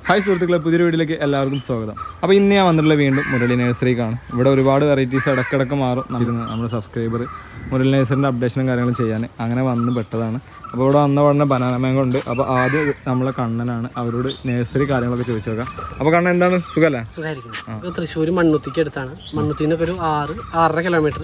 Hi സുഹൃത്തുക്കളെ പുതിയൊരു വീഡിയോയിലേക്ക് എല്ലാവർക്കും സ്വാഗതം അപ്പോൾ ഇന്ന് ഞാൻ വന്നിട്ടുള്ള വീണ്ടും മുരളി നഴ്സറിക്കാണ് ഇവിടെ ഒരുപാട് വെറൈറ്റീസ് ഇടക്കിടക്ക് മാറും നമുക്ക് നമ്മുടെ സബ്സ്ക്രൈബർ മുരളി നഴ്സറിൻ്റെ അപ്ഡേഷനും കാര്യങ്ങളും ചെയ്യാൻ അങ്ങനെ വന്ന് പെട്ടതാണ് അപ്പോൾ ഇവിടെ വന്ന ഉടനെ ബനാന മാങ്കോ ഉണ്ട് അപ്പോൾ ആദ്യം നമ്മളെ കണ്ണനാണ് അവരോട് നഴ്സറി കാര്യങ്ങളൊക്കെ ചോദിച്ചു നോക്കാം അപ്പോൾ കണ്ണൻ എന്താണ് സുഖമല്ലേ സുഖമായിരിക്കുന്നു ഇത് തൃശ്ശൂർ മണ്ണുത്തിക്ക് അടുത്താണ് മണ്ണുത്തിന്ന് ഒരു ആറ് ആറര കിലോമീറ്റർ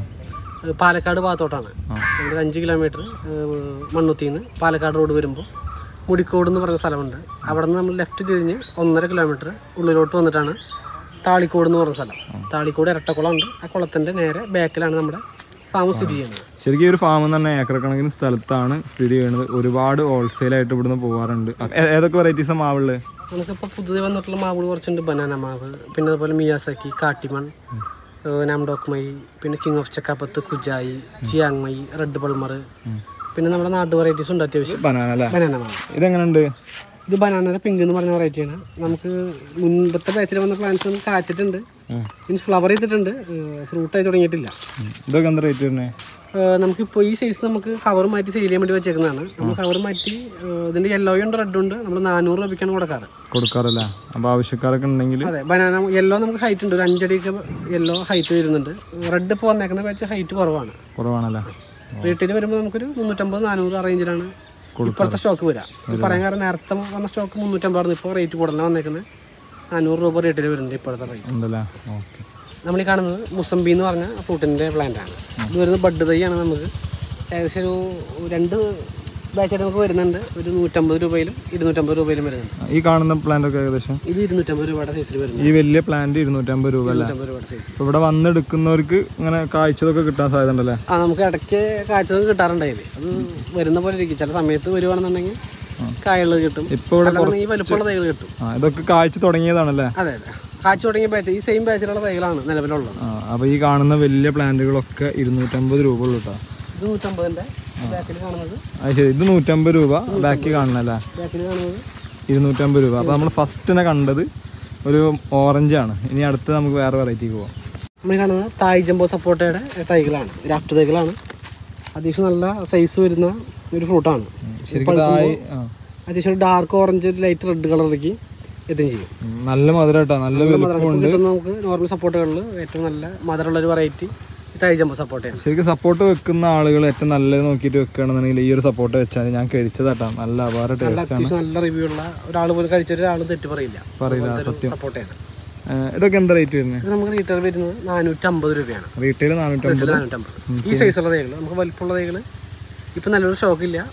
പാലക്കാട് ഭാഗത്തോട്ടാണ് ഒരു അഞ്ച് കിലോമീറ്റർ മണ്ണുത്തിന്ന് പാലക്കാട് റോഡ് വരുമ്പോൾ മുടിക്കോട് എന്ന് പറഞ്ഞ സ്ഥലമുണ്ട് അവിടെ നിന്ന് നമ്മൾ ലെഫ്റ്റ് തിരിഞ്ഞ് ഒന്നര കിലോമീറ്റർ ഉള്ളിലോട്ട് വന്നിട്ടാണ് താളിക്കോട് എന്ന് പറഞ്ഞ സ്ഥലം താളിക്കോട് ഇരട്ടക്കുളം ഉണ്ട് ആ കുളത്തിൻ്റെ നേരെ ബാക്കിലാണ് നമ്മുടെ ഫാം സ്ഥിതി ചെയ്യുന്നത് ശരിക്കും ഈ ഒരു ഫാം തന്നെ ഏക്കർ കണക്കിന് സ്ഥലത്താണ് സ്ഥിതി ചെയ്യുന്നത് ഒരുപാട് ഹോൾസെയിലായിട്ട് ഇവിടുന്ന് പോകാറുണ്ട് ഏ- ഏതൊക്കെ വെറൈറ്റീസ് മാവുള്ളത് നമുക്കിപ്പോൾ പുതുതായി വന്നിട്ടുള്ള മാവുകൾ കുറച്ചുണ്ട് ബനാന മാവ് പിന്നെ അതുപോലെ മിയാസക്കി കാട്ടിമൺ നാംഡോക്ക് മൈ പിന്നെ കിങ് ഓഫ് ചക്കാപ്പത്ത് കുജായി ചിയാങ് മൈ റെഡ് പൾമർ പിന്നെ നമ്മുടെ നാട്ടു വെറൈറ്റീസ് ഉണ്ട് അത്യാവശ്യം ബനാന അല്ലേ ബനാന മാവ് ഇതെങ്ങനെയുണ്ട് ഇത് ബനാനയുടെ പിങ്ക് എന്ന് പറഞ്ഞ വെറൈറ്റിയാണ് നമുക്ക് മുൻപത്തെ ബാച്ചിൽ വന്ന പ്ലാന്റ്സ് നമുക്ക് കാച്ചിട്ടുണ്ട് മീൻസ് ഫ്ലവർ ചെയ്തിട്ടുണ്ട് ഫ്രൂട്ട് ആയി തുടങ്ങിയിട്ടില്ല ഉം. ഇതൊക്കെ എന്താ റേറ്റ് വരുന്നത് ഏഹ് നമുക്കിപ്പോൾ ഈ സൈസ് നമുക്ക് കവർ മാറ്റി സെയിൽ ചെയ്യാൻ വേണ്ടി വെച്ചേക്കുന്നതാണ് നമ്മൾ കവർ മാറ്റി ഏഹ് ഇതിൻ്റെ യെല്ലോ ഉണ്ട് റെഡ് ഉണ്ട് നമ്മൾ നാനൂറ് രൂപയ്ക്കാണ് കൊടുക്കാറ് കൊടുക്കാറല്ലേ അപ്പോൾ ആവശ്യക്കാരൊക്കെ ഉണ്ടെങ്കിൽ അതെ ബനാന യെല്ലോ നമുക്ക് ഹൈറ്റ് ഉണ്ട് ഒരു അഞ്ചടിയൊക്കെ യെല്ലോ ഹൈറ്റ് വരുന്നുണ്ട് റെഡ് ഇപ്പോൾ വന്നേക്കുന്ന വെച്ച് ഹൈറ്റ് കുറവാണ് കുറവാണല്ലേ റീറ്റെയിൽ വരുമ്പോൾ നമുക്കൊരു മുന്നൂറ്റമ്പത് നാനൂറ് ആ റേഞ്ചിലാണ് ഇപ്പോഴത്തെ സ്റ്റോക്ക് വരാം ഇത് പറയാൻ കാരണം നേരത്തെ വന്ന സ്റ്റോക്ക് മുന്നൂറ്റമ്പതായിരുന്നു ഇപ്പോൾ റേറ്റ് കൂടുതലാണ് വന്നേക്കുന്നത് നാനൂറ് രൂപ റേറ്റിൽ വരുന്നുണ്ട് ഇപ്പോഴത്തെ റേറ്റ് ഉണ്ടല്ലേ ഓക്കെ നമ്മൾ ഈ കാണുന്നത് മുസംബി എന്ന് പറഞ്ഞ ഫ്രൂട്ടിൻ്റെ പ്ലാന്റ് ആണ് ഇത് വരുന്നത് ബഡ് തൈയാണ് നമുക്ക് ഏകദേശം ഒരു രണ്ട് ബാച്ചായിട്ട് നമുക്ക് വരുന്നുണ്ട് ഒരു നൂറ്റമ്പത് രൂപയിലും ഇരുന്നൂറ്റമ്പത് രൂപയിലും വരുന്നുണ്ട് ഈ കാണുന്ന പ്ലാന്റ് ഒക്കെ ഏകദേശം ഇത് ഇരുന്നൂറ്റമ്പത് രൂപയുടെ സൈസിൽ വരുന്നുണ്ട് ഈ വലിയ പ്ലാന്റ് ഇരുന്നൂറ്റമ്പത് രൂപ അല്ലേ ഇരുന്നൂറ്റമ്പത് രൂപയുടെ സൈസ് ഇപ്പോൾ ഇവിടെ വന്നെടുക്കുന്നവർക്ക് ഇങ്ങനെ കാഴ്ചതൊക്കെ കിട്ടാൻ സാധ്യത ഉണ്ടല്ലേ ആ നമുക്ക് ഇടയ്ക്ക് കാഴ്ചകൾ കിട്ടാറുണ്ടായില്ലേ അത് വരുന്ന പോലെ ഇരിക്കും ചില സമയത്ത് വരുവാണെന്നുണ്ടെങ്കിൽ കായകൾ കിട്ടും ഇപ്പോൾ ഇവിടെ അല്ലാതെ ഈ വലുപ്പമുള്ള തൈകൾ കിട്ടും ആ ഇതൊക്കെ കാഴ്ച തുടങ്ങിയതാണല്ലേ അതെ അതെ കാഴ്ച തുടങ്ങിയ ബാച്ച് ഈ സെയിം ബാച്ചിലുള്ള തൈകളാണ് നിലവിലുള്ളത് ആ അപ്പോൾ ഈ കാണുന്ന വലിയ പ്ലാന്റുകളൊക്കെ ഇരുന്നൂറ്റമ്പത് രൂപ ഉള്ളൂ കേട്ടോ ഇത് നൂറ്റമ്പതിൻ്റെ ബാക്കിൽ കാണുന്നത് അത് ശരി ഇത് നൂറ്റമ്പത് രൂപ ബാക്കി കാണണല്ലേ ബാക്കിൽ കാണുന്നത് ഇരുന്നൂറ്റമ്പത് രൂപ അപ്പോൾ നമ്മൾ ഫസ്റ്റിനെ കണ്ടത് ഒരു ഓറഞ്ച് ആണ് ഇനി അടുത്ത് നമുക്ക് വേറെ വെറൈറ്റിക്ക് പോവാം നമ്മൾ ഈ കാണുന്നത് തായ് ജംബോ സപ്പോട്ടയുടെ തൈകളാണ് ഗ്രാഫ്റ്റ് തൈകളാണ് അത്യാവശ്യം നല്ല സൈസ് വരുന്ന ഒരു ഫ്രൂട്ടാണ് ശരിക്കും ഇതായി ആ അത്യാവശ്യം ഡാർക്ക് ഓറഞ്ച് ഒരു ലൈറ്റ് റെഡ് കളറിലേക്ക് എത്തുകയും ചെയ്യും ഉം, നല്ല മധുരം കേട്ടോ നല്ല വലുപ്പം കിട്ടുന്ന നമുക്ക് നോർമൽ സപ്പോർട്ടുകളിൽ ഏറ്റവും നല്ല മധുരമുള്ള ഒരു വെറൈറ്റി തായ് ജംബോ സപ്പോട്ടയാണ് ശരിക്കും സപ്പോർട്ട് വെക്കുന്ന ആളുകൾ ഏറ്റവും നല്ലത് നോക്കിയിട്ട് വെക്കുകയാണെന്നുണ്ടെങ്കിൽ ഈ ഒരു സപ്പോർട്ട് വെച്ചാൽ ഞാൻ കഴിച്ചതാട്ടാ നല്ല അപാര നല്ല ടേസ്റ്റ് അത്യാവശ്യം നല്ല റിവ്യൂ ഉള്ള ഒരാൾ പോലും കഴിച്ച ഒരാൾ തെറ്റ് പറയില്ല പറയില്ല സത്യം സപ്പോർട്ടയാണ് ഏഹ്, ഇതൊക്കെ എന്താ റേറ്റ് വരുന്നത് ഇത് നമുക്ക് റീറ്റെയിൽ വരുന്നത് നാനൂറ്റമ്പത് രൂപയാണ് റീറ്റെയിൽ നാനൂറ്റമ്പത് നാനൂറ്റമ്പത് ഈ സൈസുള്ള തൈകൾ നമുക്ക് വലിപ്പമുള്ള തൈകൾ ഇപ്പം നല്ലൊരു സ്റ്റോക്ക് ഇല്ല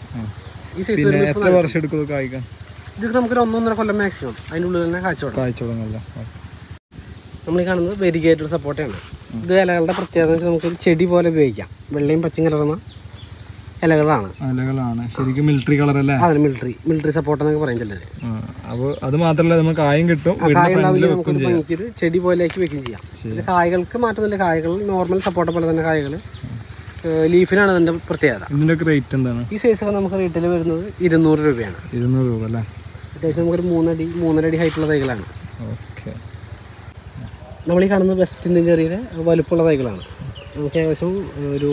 ഈ സൈസ് പിന്നെ വരുമ്പോൾ എത്ര വർഷം എടുക്കും ഇതൊക്കെ കായ്ക്കാൻ ഇത് നമുക്കൊരു ഒന്നൊന്നര കൊല്ലം മാക്സിമം അതിൻ്റെ ഉള്ളിൽ തന്നെ കാഴ്ച തുടങ്ങും കായ്ച്ച തുടങ്ങല്ല നമ്മൾ ഈ കാണുന്നത് വെരിഗേറ്റഡ് സപ്പോർട്ടാണ് ഇത് ഇലകളുടെ പ്രത്യേകത എന്ന് വെച്ചാൽ നമുക്കൊരു ചെടി പോലെ ഉപയോഗിക്കാം വെള്ളയും പച്ചയും കലർന്ന ഇലകളാണ് ഇലകളാണ് ശരിക്കും മിലിറ്ററി കളർ അല്ലേ അതിന് മിലിറ്ററി മിലിറ്ററി സപ്പോർട്ട് എന്നൊക്കെ പറയും ചിലര് അപ്പോൾ അത് മാത്രമല്ല നമുക്ക് കായും കിട്ടും വീടിന്റെ കായ front ല് ഉണ്ടാവില്ല വെക്കും നമുക്കൊരു ഭംഗിക്ക് ഇത് ചെടി പോലെയാക്കി വെക്കുകയും ചെയ്യാം ഇതിൽ കായകൾക്ക് മാറ്റമില്ല കായകൾ നോർമൽ സപ്പോർട്ട് പോലെ തന്നെ കായകൾ ലീഫിനാണ് ഇതിൻ്റെ പ്രത്യേകത ഇതിന്റെ ഒക്കെ റേറ്റ് എന്താണ് ഈ സൈസൊക്കെ നമുക്ക് റീറ്റെയിൽ വരുന്നത് ഇരുന്നൂറ് രൂപയാണ് ഇരുന്നൂറ് രൂപ അല്ലേ അത്യാവശ്യം നമുക്കൊരു മൂന്നടി മൂന്നര അടി ഹൈറ്റുള്ള തൈകളാണ് ഓക്കെ നമ്മൾ ഈ കാണുന്നത് വെസ്റ്റ് ഇന്ത്യൻ ചെറിയ വലുപ്പമുള്ള തൈകളാണ് നമുക്ക് ഏകദേശം ഒരു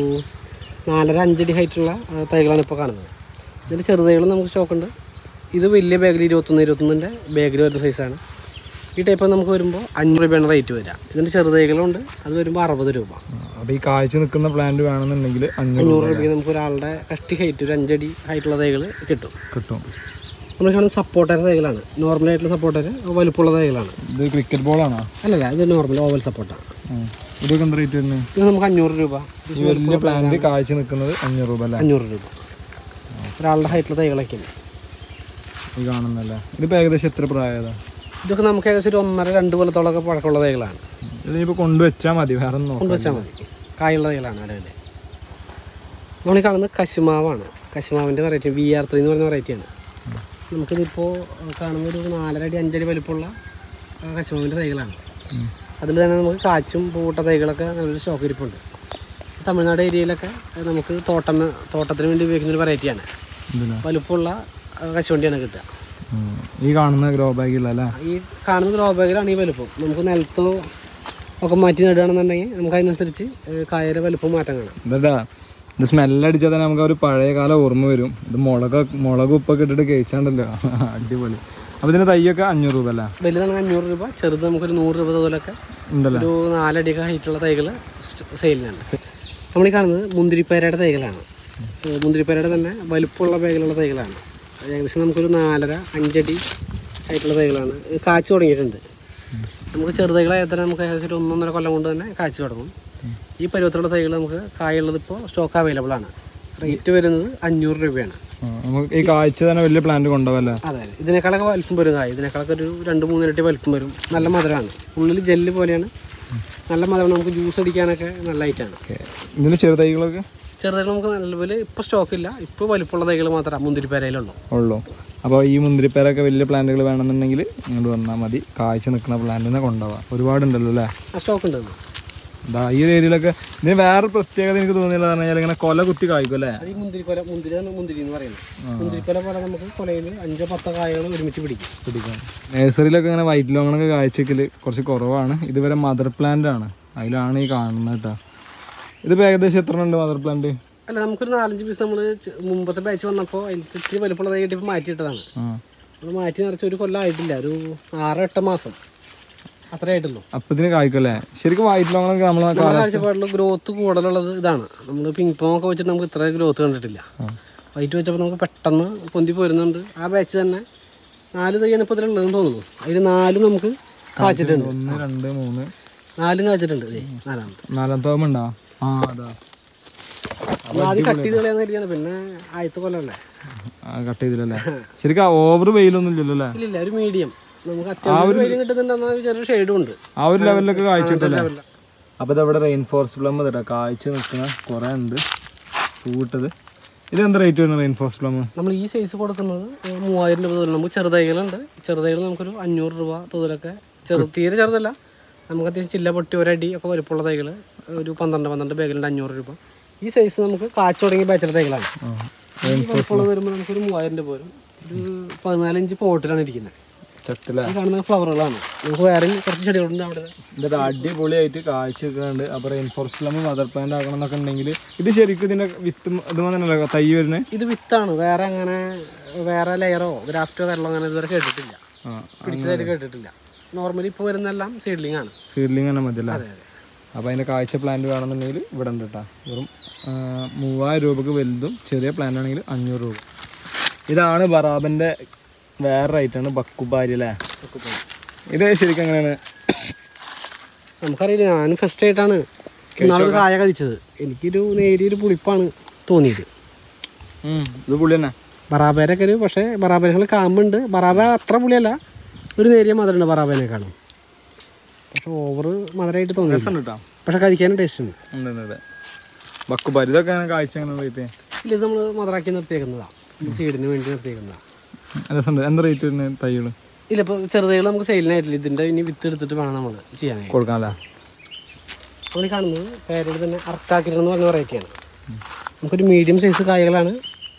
നാലര അഞ്ചടി ഹൈറ്റുള്ള ആ, തൈകളാണ് ഇപ്പോൾ കാണുന്നത് ഇതിൻ്റെ ചെറുതൈകളും നമുക്ക് സ്റ്റോക്കുണ്ട് ഇത് വലിയ ബാഗിൽ ഇരുപത്തൊന്ന് ഇരുപത്തൊന്നിൻ്റെ ബാഗിൽ വരുന്ന സൈസാണ് ഈ ടൈപ്പ് നമുക്ക് വരുമ്പോൾ അഞ്ഞൂറ് രൂപയാണ് റേറ്റ് വരിക ഇതിൻ്റെ ചെറുതൈകളുണ്ട് അത് വരുമ്പോൾ അറുപത് രൂപ അപ്പോൾ ഈ കാഴ്ച നിൽക്കുന്ന പ്ലാന്റ് വേണമെന്നുണ്ടെങ്കിൽ അഞ്ഞൂറ് അഞ്ഞൂറ് രൂപയ്ക്ക് നമുക്ക് ഒരാളുടെ കഷ്ടി ഹൈറ്റ് ഒരു അഞ്ചടി ഹൈറ്റുള്ള തൈകൾ കിട്ടും കിട്ടും നമ്മൾ കാണുന്നത് സപ്പോർട്ടർ തൈകളാണ് നോർമലായിട്ടുള്ള സപ്പോർട്ടർ വലുപ്പമുള്ള തൈകളാണ് ഇത് ക്രിക്കറ്റ് ബോളാണോ അല്ലല്ല ഇത് നോർമൽ ഓവൽ സപ്പോർട്ടാണ് ഇതൊക്കെ എന്താ റേറ്റ് വരുന്നത് ഇത് നമുക്ക് അഞ്ഞൂറ് രൂപ ഈ വലിയ പ്ലാന്റ് കാഴ്ച നിൽക്കുന്നത് അഞ്ഞൂറ് രൂപ അല്ലേ അഞ്ഞൂറ് രൂപ ഒരാളുടെ ഹൈറ്റുള്ള തൈകളൊക്കെയാണ് ഈ കാണുന്നല്ലേ ഇതിപ്പോൾ ഏകദേശം എത്ര പ്രായതാ ഇതൊക്കെ നമുക്ക് ഏകദേശം ഒരു ഒന്നര രണ്ട് കൊല്ലത്തോളമൊക്കെ പഴക്കമുള്ള തൈകളാണ് ഇതിനിപ്പോൾ കൊണ്ടുവച്ചാൽ മതി വേറെ ഒന്നും നോക്കാം കൊണ്ടുവച്ചാൽ മതി കായുള്ള തൈകളാണ് ഇടയിൽ നമ്മൾ ഈ കാണുന്നത് കശുമാവാണ് കശുമാവിൻ്റെ വെറൈറ്റി വി ആർ ത്രീ എന്ന് പറഞ്ഞ വെറൈറ്റിയാണ് നമുക്കിതിപ്പോൾ കാണുന്ന ഒരു നാലര അടി അഞ്ചടി വലിപ്പമുള്ള ആ, കശുമാവിൻ്റെ തൈകളാണ് അതിൽ തന്നെ നമുക്ക് കാച്ചും പൂട്ട തൈകളൊക്കെ നല്ലൊരു സ്റ്റോക്ക് ഇരിപ്പുണ്ട് തമിഴ്നാട് ഏരിയയിലൊക്കെ നമുക്ക് തോട്ടം തോട്ടത്തിന് വേണ്ടി ഉപയോഗിക്കുന്ന ഒരു വെറൈറ്റിയാണ് ഇതിനാ വലുപ്പമുള്ള ആ, കശുവണ്ടിയാണ് കിട്ടുക ഉം. ഈ കാണുന്ന ഗ്രോ ബാഗില്ല അല്ലേ ഈ കാണുന്ന ഗ്രോ ബാഗിലാണ് ഈ വലുപ്പം നമുക്ക് നിലത്തോ ഒക്കെ മാറ്റി നടുകയാണെന്നുണ്ടെങ്കിൽ നമുക്ക് അതിനനുസരിച്ച് ഏഹ് കായയുടെ വലുപ്പം മാറ്റം കാണാം ഇതട്ടാ ഇത് സ്മെല്ലടിച്ചാൽ തന്നെ നമുക്ക് ആ ഒരു പഴയ കാലം ഓർമ്മ വരും ഇത് മുളക് മുളക് ഉപ്പൊക്കെ ഇട്ടിട്ട് കഴിച്ചാണ്ടല്ലോ അടിപൊളി അപ്പോൾ ഇതിന് തൈയൊക്കെ അഞ്ഞൂറ് രൂപ അല്ലേ വലുതാണെങ്കിൽ അഞ്ഞൂറ് രൂപ ചെറുത് നമുക്കൊരു നൂറ് രൂപ തോലൊക്കെ ഉണ്ടല്ലേ ഒരു നാലടിയൊക്കെ ഹൈറ്റുള്ള തൈകൾ സെയിലിനാണ് നമ്മൾ ഈ കാണുന്നത് മുന്തിരിപ്പേരയുടെ തൈകളാണ് ഏഹ് മുന്തിരിപ്പേരയുടെ തന്നെ വലുപ്പമുള്ള പേകളുള്ള തൈകളാണ് അത് ഏകദേശം നമുക്കൊരു നാലര അഞ്ചടി ആയിട്ടുള്ള തൈകളാണ് ഇത് കാച്ചു തുടങ്ങിയിട്ടുണ്ട് നമുക്ക് ചെറുതൈകളായാൽ തന്നെ നമുക്ക് ഏകദേശം ഒരു ഒന്നൊന്നര കൊല്ലം കൊണ്ട് തന്നെ കാച്ചു തുടങ്ങും ഈ പരുവത്തിലുള്ള തൈകൾ നമുക്ക് കായുള്ളത് ഇപ്പോൾ സ്റ്റോക്ക് അവൈലബിൾ ആണ് റേറ്റ് വരുന്നത് അഞ്ഞൂറ് രൂപയാണ് ആ, നമുക്ക് ഈ കാഴ്ച തന്നെ വലിയ പ്ലാന്റ് കൊണ്ടുപോകല്ലേ അതെ അതെ ഇതിനേക്കാളൊക്കെ വലിപ്പം വരും കായ് ഇതിനേക്കാളൊക്കെ ഒരു രണ്ട് മൂന്ന് ഇരട്ടി വലിപ്പം വരും നല്ല മധുരമാണ് ഉള്ളിൽ ജെല്ല് പോലെയാണ് നല്ല മധുരം നമുക്ക് ജ്യൂസ് അടിക്കാനൊക്കെ നല്ല ഐറ്റാണ് ഓക്കെ ഇതിന് ചെറു തൈകളൊക്കെ ചെറുതൈകൾ നമുക്ക് നിലവിൽ ഇപ്പോൾ സ്റ്റോക്കില്ല ഇപ്പോൾ വലിപ്പമുള്ള തൈകൾ മാത്രമേ മുന്തിരിപ്പേരയിലുള്ളൂ ഉള്ളൂ അപ്പോൾ ഈ മുന്തിരിപ്പേരൊക്കെ വലിയ പ്ലാന്റുകൾ വേണമെന്നുണ്ടെങ്കിൽ നിങ്ങൾ വന്നാൽ മതി കാഴ്ച നിൽക്കുന്ന പ്ലാന്റിനെ കൊണ്ടുപോകാം ഒരുപാടുണ്ടല്ലോ അല്ലേ ആ സ്റ്റോക്ക് ഉണ്ട് ഇന്ന്. ഇതാ ഈ ഒരു ഏരിയയിലൊക്കെ ഇതിന് വേറെ പ്രത്യേകത എനിക്ക് തോന്നിയില്ല എന്ന് പറഞ്ഞാൽ ഇങ്ങനെ കൊല കുത്തി കായ്ക്കും അല്ലേ അത് ഈ മുന്തിരിക്കൊല മുന്തിരിയാണ് മുന്തിരി എന്ന് പറയുന്നത് മുന്തിരിക്കൊല പോലെ നമുക്ക് കൊലയിൽ അഞ്ചോ പത്തോ കായകൾ ഒരുമിച്ച് പിടിക്കും പിടിക്കാൻ നഴ്സറിയിലൊക്കെ ഇങ്ങനെ വൈറ്റ് ലോങ്ങണൊക്കെ കാഴ്ചക്കൽ കുറച്ച് കുറവാണ് ഇതുവരെ മദർ പ്ലാന്റ് ആണ് അതിലാണ് ഈ കാണുന്നത് കേട്ടോ ഇതിപ്പോൾ ഏകദേശം എത്ര ഉണ്ട് മദർ പ്ലാന്റ് അല്ല നമുക്കൊരു നാലഞ്ച് പീസ് നമ്മൾ മുമ്പത്തെ ബാച്ച് വന്നപ്പോൾ അതിൽ ഇത്തിരി വലിപ്പമുള്ള തൈ കിട്ടിയപ്പോൾ മാറ്റിയിട്ടതാണ് ആ നമ്മൾ മാറ്റി നിറച്ച് ഒരു കൊല്ലം ആയിട്ടില്ല ഒരു ആറ് എട്ട് മാസം അത്രേ ആയിട്ടുള്ളൂ അപ്പം ഇതിന് കായ്ക്കല്ലേ ശരിക്കും വൈറ്റ് ലോങ്ങണൊക്കെ നമ്മൾ നമ്മുടെ കാഴ്ചപ്പാടിൽ ഗ്രോത്ത് കൂടുതലുള്ളത് ഇതാണ് നമ്മൾ പിങ് പോങ് ഒക്കെ വെച്ചിട്ട് നമുക്ക് ഇത്ര ഗ്രോത്ത് കണ്ടിട്ടില്ല വൈറ്റ് വെച്ചപ്പോൾ നമുക്ക് പെട്ടെന്ന് പൊന്തി പോരുന്നുണ്ട് ആ ബാച്ച് തന്നെ നാല് തൈയാണ് ഇപ്പോൾ ഇതിലുള്ളതെന്ന് തോന്നുന്നു അതിൽ നാലും നമുക്ക് കാച്ചിട്ടുണ്ട് ഒന്ന് രണ്ട് മൂന്ന് നാലും കാച്ചിട്ടുണ്ട് ദേ, നാലാമത്തെ നാലാമത്തെ ഓർമ്മ ഉണ്ടോ ആ അതാ നമ്മൾ ആദ്യം കട്ട് ചെയ്ത് കളയാന്ന് കരുതിയാണ് പിന്നെ ആദ്യത്തെ കൊല്ലമല്ലേ കട്ട് ചെയ്തില്ലല്ലേ ശരിക്കും ഓവർ വെയിലൊന്നും ഇല്ലല്ലോ അല്ലേ ഇല്ലില്ല ഒരു മീഡിയം നമുക്ക് അത്യാവശ്യം വെയിലും കിട്ടുന്നുണ്ടെന്നാൽ ചെറിയൊരു ഷെയ്ഡും ഉണ്ട് ആ ഒരു ലെവലിലൊക്കെ കായ്ച്ചിട്ടല്ലേ അപ്പോൾ ഇതവിടെ റെയിൻ ഫോറസ്റ്റ് പ്ലം തരാം കായ്ച്ച നിൽക്കുന്ന കുറേ ഉണ്ട് പൂവിട്ടത് ഇത് എന്താ റേറ്റ് വരുന്നത് റെയിൻ ഫോറസ്റ്റ് പ്ലം നമ്മൾ ഈ സൈസ് കൊടുക്കുന്നത് മൂവായിരം രൂപ തോതിൽ നമുക്ക് ചെറുതൈകളുണ്ട് ചെറുതൈകൾ നമുക്കൊരു അഞ്ഞൂറ് രൂപ തോതിലൊക്കെ ചെറു തീരെ ചെറുതല്ല നമുക്ക് അത്യാവശ്യം ചില്ല പൊട്ടി ഒരടി ഒക്കെ വലുപ്പമുള്ള തൈകൾ ഒരു പന്ത്രണ്ട് പന്ത്രണ്ട് ബാഗിലുണ്ട് അഞ്ഞൂറ് രൂപ ഈ സൈസ് നമുക്ക് കാച്ചു തുടങ്ങിയ ബാച്ചിലെ തൈകളാണ് ഈ വലുപ്പമുള്ളത് വരുമ്പോൾ നമുക്കൊരു മൂവായിരം രൂപ വരും ഒരു പതിനാലഞ്ച് പോട്ടിലാണ് ഇരിക്കുന്നത് ചട്ടില ഈ കാണുന്ന ഫ്ലവറുകളാണ് നമുക്ക് വേറെ കുറച്ച് ചെടികളുണ്ട് അവിടെ എന്നിട്ട് അടിപൊളിയായിട്ട് കാഴ്ച വെക്കുന്നുണ്ട് അപ്പോൾ rain forest plum mother plant ആക്കണം എന്നൊക്കെ ഉണ്ടെങ്കിൽ ഇത് ശരിക്കും ഇതിൻ്റെ വിത്ത് ഇത് തന്നെയല്ലേ തൈ വരുന്നത് ഇത് വിത്താണ് വേറെ അങ്ങനെ വേറെ ലെയറോ ഗ്രാഫ്റ്റോ കാര്യങ്ങളോ അങ്ങനെ ഇതുവരെ കേട്ടിട്ടില്ല ആ പിടിച്ചതായിട്ട് കേട്ടിട്ടില്ല നോർമലി ഇപ്പോൾ വരുന്നതെല്ലാം സീഡ്ലിംഗ് ആണ് സീഡ്ലിംഗ് തന്നെ മതിയല്ലേ അതെ അതെ അപ്പോൾ അതിൻ്റെ കാഴ്ച പ്ലാന്റ് വേണമെന്നുണ്ടെങ്കിൽ ഇവിടെ ഉണ്ട് കേട്ടോ വെറും ആ, മൂവായിരം രൂപക്ക് വലുതും ചെറിയ പ്ലാന്റ് ആണെങ്കിൽ അഞ്ഞൂറ് രൂപ ഇതാണ് ബറാബൻ്റെ വേറെ റൈറ്റാണ് ബക്കുബാരി അല്ലേ ഇത് ശരിക്കും എങ്ങനെയാണ് നമുക്കറിയില്ല ഞാൻ ഫസ്റ്റ് ആയിട്ടാണ് ഇന്നാളൊരു കായ കഴിച്ചത് എനിക്കൊരു നേരിയൊരു പുളിപ്പാണ് തോന്നിയത് ഉം, ഇത് പുള്ളി തന്നെ ബറാബേരൊക്കെ ഒരു പക്ഷേ ബറാബേനകൾ കാമ്പുണ്ട് ബറാബ അത്ര പുളിയല്ല ഒരു നേരിയ മധുരമുണ്ട് ബറാബേനേക്കാളും പക്ഷെ ഓവർ മധുരമായിട്ട് തോന്നി രസമുണ്ട് കേട്ടോ പക്ഷെ കഴിക്കാനും ടേസ്റ്റ് ഉണ്ട് ഉണ്ട് ഉണ്ട്, ഉണ്ട് ബക്കുബാരി ഇതൊക്കെ എങ്ങനെ കാഴ്ച എങ്ങനെ റേറ്റ് ഇല്ല ഇത് നമ്മൾ മധുരാക്കി നിർത്തിയേക്കുന്നതാണ് സീഡിന് വേണ്ടി നിർത്തിയേക്കുന്നതാണ് രസമുണ്ട് എന്താ റേറ്റ് വരുന്നത് തൈകൾ ഇല്ല ഇപ്പോൾ ചെറുതൈകൾ നമുക്ക് സെയിലിനായിട്ടില്ല ഇതിൻ്റെ ഇനി വിത്ത് എടുത്തിട്ട് വേണം നമ്മൾ ചെയ്യാനായിട്ട് കൊടുക്കാമല്ലേ നമ്മൾ ഈ കാണുന്നത് പേരോട് തന്നെ അർക്കാക്കിരൻ എന്ന് പറഞ്ഞ വെറൈറ്റിയാണ് നമുക്കൊരു മീഡിയം സൈസ് കായകളാണ്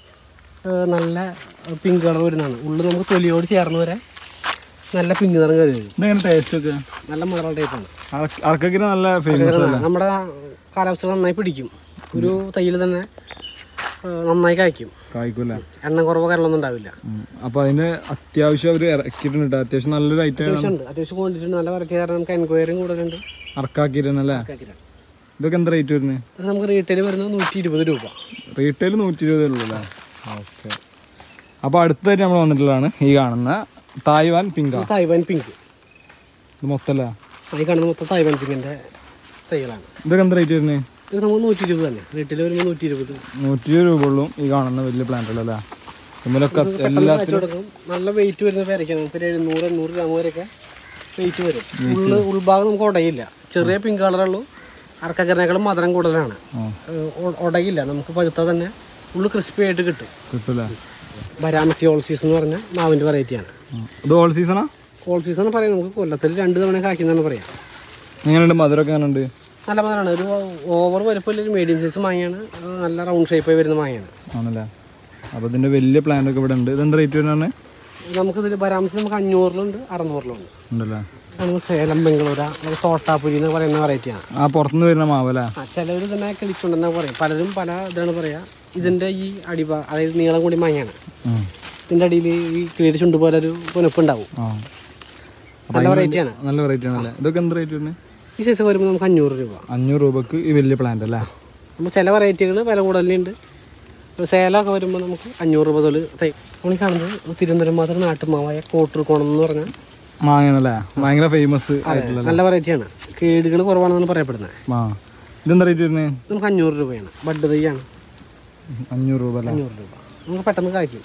ഏഹ് നല്ല പിങ്ക് കളർ വരുന്നതാണ് ഉള്ളിൽ നമുക്ക് തൊലിയോട് ചേർന്ന് വരെ നല്ല പിങ്ക് നിറം കയറി വരും ഇതെങ്ങനെ ടേസ്റ്റ് ഒക്കെ നല്ല മധുര ടൈപ്പാണ് അറക്കക്കിന് നല്ല ഫേമസ് നമ്മുടെ കാലാവസ്ഥ നന്നായി പിടിക്കും ഒരു തയ്യിൽ തന്നെ ഏഹ് നന്നായി കായ്ക്കും കായ്ക്കൂല എണ്ണം കുറവോ കാര്യങ്ങളൊന്നും ഉണ്ടാവില്ല അപ്പോൾ അതിന് അത്യാവശ്യം അവർ ഇറക്കിയിട്ടുണ്ട് കേട്ടോ. അത്യാവശ്യം നല്ലൊരു ഐറ്റം അത്യാവശ്യം ഉണ്ട് അത്യാവശ്യം ക്വാണ്ടിറ്റി നല്ല വെറൈറ്റി കാരണം നമുക്ക് എൻക്വയറിയും കൂടുതലുണ്ട് അറക്കാക്കിയിരുന്നല്ലേ അർക്കാക്കിരൻ ഇതൊക്കെ എന്താ റേറ്റ് വരുന്നത് ഇത് നമുക്ക് റീറ്റെയിൽ വരുന്നത് നൂറ്റി ഇരുപത് രൂപ റീറ്റെയിൽ നൂറ്റി ഇരുപതേ ഉള്ളൂ അല്ലേ ഓക്കെ അപ്പോൾ അടുത്തായിട്ട് നമ്മൾ വന്നിട്ടുള്ളതാണ് ഈ കാണുന്ന തായ്വാൻ പിങ്ക തായ്വാൻ പിങ്ക് ഇത് മൊത്തമല്ല ഈ കാണുന്ന മൊത്തം തായ്വാൻ പിങ്കിൻ്റെ തൈകളാണ് ഇതൊക്കെ എന്താ റേറ്റ് വരുന്നത് ഇത് നമുക്ക് നൂറ്റി ഇരുപത് തന്നെ റീറ്റെയിൽ വരുമ്പോൾ നൂറ്റി ഇരുപത് നൂറ്റി ഇരുപത് രൂപ ഉള്ളൂ ഈ കാണുന്ന വലിയ പ്ലാന്റുകളല്ലേ ഇമ്മലൊക്കെ പെട്ടെന്ന് കാഴ്ച കൊടുക്കും നല്ല വെയിറ്റ് വരുന്ന പേരയ്ക്കാണ് നമുക്ക് ഒരു എഴുന്നൂറ് എണ്ണൂറ് ഗ്രാം വരെയൊക്കെ വെയിറ്റ് വരും ഉള്ള് ഉൾഭാഗം നമുക്ക് ഉടയില്ല ചെറിയ പിങ്ക് കളറുള്ളൂ അറക്കക്കറിനേക്കാളും മധുരം കൂടുതലാണ് ആ ഏഹ് ഉ- ഉടയില്ല നമുക്ക് പഴുത്താൽ തന്നെ ഉള്ളു ക്രിസ്പി ആയിട്ട് കിട്ടും കിട്ടൂലേ ബരാമസി ഓൾസീസ് എന്ന് പറഞ്ഞ മാവിൻ്റെ വെറൈറ്റിയാണ് ആ. ഇത് ഓൾ സീസണാ ഓൾ സീസൺ എന്ന് പറയാം നമുക്ക് കൊല്ലത്തിൽ രണ്ട് തവണ കായ്ക്കുന്നതാണ് പറയാം എങ്ങനെയുണ്ട് മധുരമൊക്കെ എങ്ങനെയുണ്ട് നല്ല മധുരമാണ് ഒരു ഓവർ വലുപ്പമില്ല ഒരു മീഡിയം സൈസ് മാങ്ങയാണ് ഏഹ് നല്ല റൗണ്ട് ഷേപ്പായി വരുന്ന മാങ്ങയാണ് ആണല്ലേ അപ്പോൾ ഇതിൻ്റെ വലിയ പ്ലാന്റ് ഒക്കെ ഇവിടെ ഉണ്ട് ഇതെന്താ റേറ്റ് വരുന്നത് നമുക്കിതിൽ ബരാമസി നമുക്ക് അഞ്ഞൂറിലുണ്ട് അറുന്നൂറിലുണ്ട് ഉണ്ടല്ലേ നമുക്ക് സേലം ബംഗളൂര അല്ലെങ്കിൽ തോട്ടാപ്പുരി എന്ന് പറയുന്ന വെറൈറ്റിയാണ് ആ പുറത്തുനിന്ന് വരുന്ന മാവല്ലേ ആ ചിലവർ തന്നെ കിളിച്ചുണ്ടെന്നാ പറയും പലരും പല ഇതാണ് പറയാ ഇതിന്റെ ഈ അടിഭാ അതായത് നീളം കൂടി മാങ്ങയാണ് ഉം. ഇതിൻ്റെ അടിയിൽ ഈ കിളിയുടെ ചുണ്ട് പോലെ ഒരു പുനപ്പ് ഉണ്ടാവും ആ നല്ല വെറൈറ്റിയാണ് നല്ല വെറൈറ്റി ആണല്ലേ ഇതൊക്കെ എന്ത് റേറ്റ് വരുന്നത് ഈ സൈസ് വരുമ്പോൾ നമുക്ക് അഞ്ഞൂറ് രൂപ അഞ്ഞൂറ് രൂപക്ക് ഈ വലിയ പ്ലാന്റ് അല്ലേ നമ്മൾ ചില വെറൈറ്റികൾ വില കൂടുതലുണ്ട് ഇപ്പോൾ സേലമൊക്കെ വരുമ്പോൾ നമുക്ക് അഞ്ഞൂറ് രൂപ തൊല് തൈ നമ്മൾ ഈ കാണുന്നത് തിരുവനന്തപുരം മാത്രം നാട്ടുമാവായ കോട്ടൂർ കോണം എന്ന് പറഞ്ഞാൽ മാങ്ങയാണല്ലേ ഭയങ്കര ഫേമസ് ആയിട്ടുള്ള നല്ല വെറൈറ്റിയാണ് കേടുകൾ കുറവാണെന്നാണ് പറയപ്പെടുന്നത് ആ ഇതെന്താ റേറ്റ് വരുന്നത് നമുക്ക് അഞ്ഞൂറ് രൂപയാണ് ബഡ് തൈയാണ് അഞ്ഞൂറ് രൂപ അല്ലേ അഞ്ഞൂറ് രൂപ നമുക്ക് പെട്ടെന്ന് കായ്ക്കും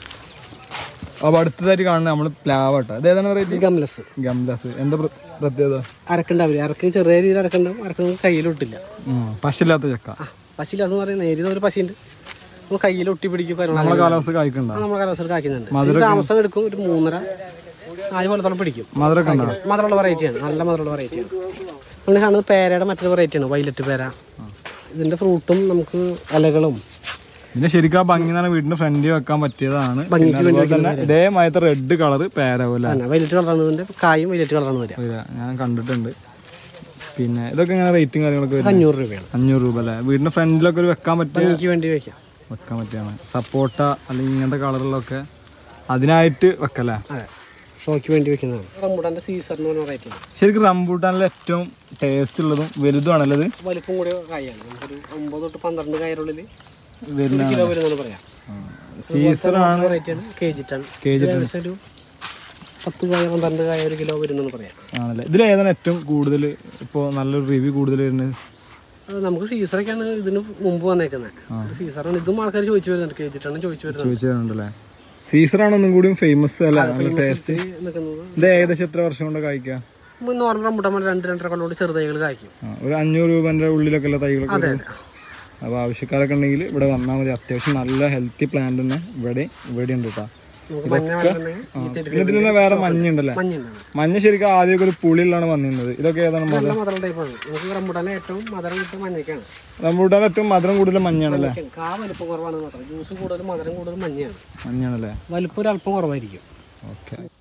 അപ്പോൾ അടുത്തതായിട്ട് കാണുന്നത് നമ്മൾ പ്ലാവ് കേട്ടോ ഇത് ഏതാണ് വെറൈറ്റി ഇത് ഗംലസ് ഗംലാസ് എന്താ പ്ര- പ്രത്യേകത അരക്കുണ്ടാവില്ല അരക്ക് ചെറിയ രീതിയിൽ അരക്കുണ്ടാവും അരക്ക് നമുക്ക് കയ്യിലൊട്ടില്ല ഉം, പശയില്ലാത്ത ചക്ക ആ പശില്ലാന്ന് പറയുന്നത് നേരിയ ഒരു പശിയുണ്ട് നമുക്ക് കയ്യിൽ ഒട്ടി പിടിക്കും കാര്യങ്ങൾ നമ്മളെ കാലാവസ്ഥ കായ്ക്കണ്ട നമ്മുടെ കാലാവസ്ഥയിൽ കായ്ക്കുന്നുണ്ട് ഇത് താമസം എടുക്കും ഒരു മൂന്നര നാല് കൊല്ലത്തോളം പിടിക്കും മധുരമൊക്കെ ഉണ്ടോ മധുരമുള്ള വെറൈറ്റിയാണ് നല്ല മധുരമുള്ള വെറൈറ്റിയാണ് നമ്മൾ കാണുന്നത് പേരയുടെ മറ്റൊരു വെറൈറ്റിയാണ് വൈലറ്റ് പേര ഇതിൻ്റെ ഫ്രൂട്ടും നമുക്ക് ഇലകളും പിന്നെ ശരിക്കും ആ ഭംഗി എന്ന് പറഞ്ഞാൽ വീടിന്റെ ഫ്രണ്ടിൽ വെക്കാൻ പറ്റിയതാണ് പിന്നെ ഭംഗിക്ക് വേണ്ടി അതുപോലെ തന്നെ ഇതേമായത്തെ റെഡ് കളർ പേരവല്ല തന്നെ വൈലറ്റ് കളറാണ് ഇതിൻ്റെ കായും വൈലറ്റ് കളറാണ് വരിക ഞാൻ കണ്ടിട്ടുണ്ട് പിന്നെ ഇതൊക്കെ ഇങ്ങനെ റേറ്റും കാര്യങ്ങളൊക്കെ വരും അഞ്ഞൂറ് രൂപയാണ് അഞ്ഞൂറ് രൂപ അല്ലേ വീടിന്റെ ഫ്രണ്ടിലൊക്കെ ഒരു വെക്കാൻ പറ്റിയ ഭംഗിക്ക് വേണ്ടി വയ്ക്കാം വെക്കാൻ പറ്റിയാണ് സപ്പോട്ട അല്ലെങ്കിൽ ഇങ്ങനത്തെ കളറിലൊക്കെ അതിനായിട്ട് വെക്കല്ലേ അതെ ഷോയ്ക്ക് വേണ്ടി വെക്കുന്നതാണ് റംബുട്ടാൻ്റെ സീസർ എന്ന് പറഞ്ഞ വെറൈറ്റിയാണ് ശരിക്കും റംബൂട്ടാനിലെ ഏറ്റവും ടേസ്റ്റ് ഉള്ളതും വലുതുമാണല്ലോ ഇത് വലിപ്പം കൂടിയ കായാണ് നമുക്കൊരു ഒമ്പത് തൊട്ട് പന്ത്രണ്ട് കായറുള്ളിൽ വരുന്ന കിലോ വരുന്നത് പറയാം സീസറാണ് വെറൈറ്റിയാണ് K G ton K G ഏകദേശം ഒരു പത്ത് കായ പന്ത്രണ്ട് കായ ഒരു കിലോ വരുന്നെന്ന് പറയാം ആണല്ലേ ഇതിൽ ഏതാണ് ഏറ്റവും കൂടുതൽ ഇപ്പോൾ നല്ലൊരു റിവ്യൂ കൂടുതൽ വരുന്നത് അത് നമുക്ക് സീസറൊക്കെയാണ് ഇതിന് മുമ്പ് വന്നേക്കുന്നത് സീസറാണ് ഇതും ആൾക്കാർ ചോദിച്ചു വരുന്നുണ്ട് കെ ജി ടൺ ചോദിച്ചു വരുന്നുണ്ട് ചോദിച്ചു തരുന്നുണ്ടല്ലേ സീസറാണ് ഒന്നും കൂടിയും ഫേമസ് അല്ലേ നല്ല ടേസ്റ്റ് ഇത് നിൽക്കുന്നത് ഇത് ഏകദേശം എത്ര വർഷം കൊണ്ട് കായ്ക്കുക നോർമൽ റംബുട്ടാൻ രണ്ട് രണ്ടര കൊല്ലോട് ചെറുതൈകൾ കായ്ക്കും ആ, ഒരു അഞ്ഞൂറ് രൂപൻ്റെ ഉള്ളിലൊക്കെ ഉള്ള തൈകളൊക്കെ അതെ വരും. അപ്പോൾ ആവശ്യക്കാരൊക്കെ ഉണ്ടെങ്കിൽ ഇവിടെ വന്നാൽ മതി അത്യാവശ്യം നല്ല ഹെൽത്തി പ്ലാന്റ് തന്നെ ഇവിടെ ഇവിടെ ഉണ്ട് കേട്ടോ നമുക്ക് മഞ്ഞ വേണമെന്നുണ്ടെങ്കിൽ ഈ തെരുവ് പിന്നെ ഇതിൽ തന്നെ വേറെ മഞ്ഞുണ്ടല്ലേ മഞ്ഞുണ്ടാണ് മഞ്ഞ ശരിക്കും ആദ്യമൊക്കെ ഒരു പുളിയിലാണ് വന്നിരുന്നത് ഇതൊക്കെ ഏതാണ് മധുരം നല്ല മധുരം ടൈപ്പാണ് നമുക്ക് റംബുട്ടാനെ ഏറ്റവും മധുരം കിട്ടും മഞ്ഞയ്ക്കാണ് റംബൂട്ടാൻ ഏറ്റവും മധുരം കൂടുതൽ മഞ്ഞാണല്ലേ മഞ്ഞയ്ക്കാണ്. കാ വലിപ്പം കുറവാണ് മാത്രം ജ്യൂസ് കൂടുതൽ മധുരം കൂടുതൽ മഞ്ഞയാണ് മഞ്ഞാണല്ലേ വലിപ്പം ഒരു അല്പം കുറവായിരിക്കും ഓക്കെ